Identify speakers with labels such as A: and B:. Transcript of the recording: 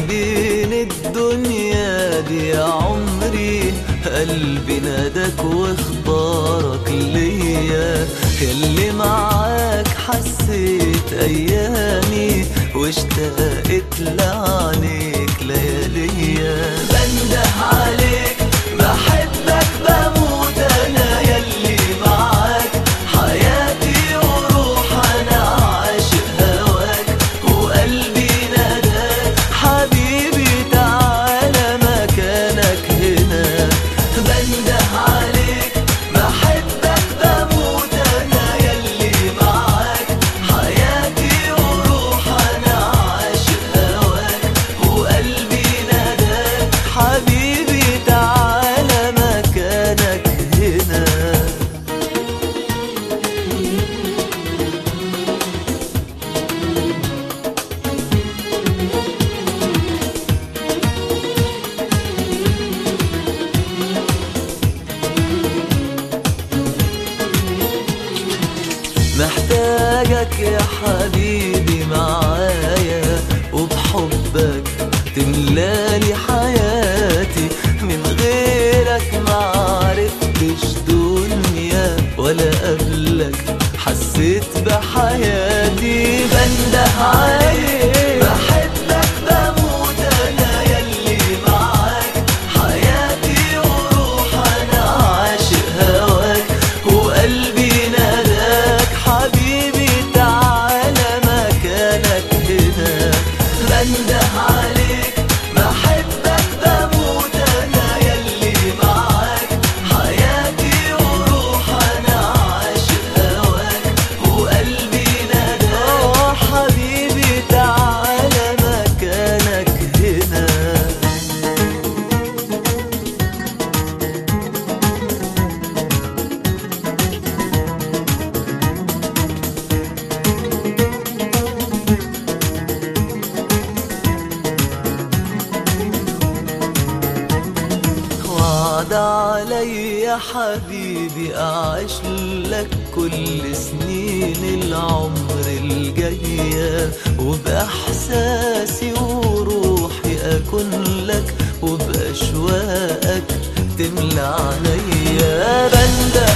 A: بين الدنيا دي يا عمري قلبي ناداك واختارك ليا ياللي معاك حسيت ايامي واشتقت لعنيك لياليا بنده عليك بحبك بموت انا ياللي معاك حياتي وروح انا عاشق هواك وقلبي ناداك حبيبي تعالى مكانك هنا بنده عليك بحبك بموت انا ياللي معاك حياتي وروح انا عاشق هواك وقلبي ناداك حبيبي تعالى مكانك هنا محتاجك يا حبيبي معايا وبحبك تملالي حياتي من غيرك ما عرفتش دنيا ولا قبلك حسيت بحياتي بنده عليك بحبك بموت انا ياللي معاك حياتي وروح انا عاشق هواك وقلبي ناداك حبيبي تعالى مكانك هنا بنده عليك بحبك بموت انا ياللي معاك حياتي وروح انا عاشق هواك وقلبي ناداك حبيبي تعالى مكانك هنا وعد علي يا حبيبي أعيش لك كل سنين العمر الجاية وبإحساسي وروحي أكون لك وبأشواقك تملى عليا بنده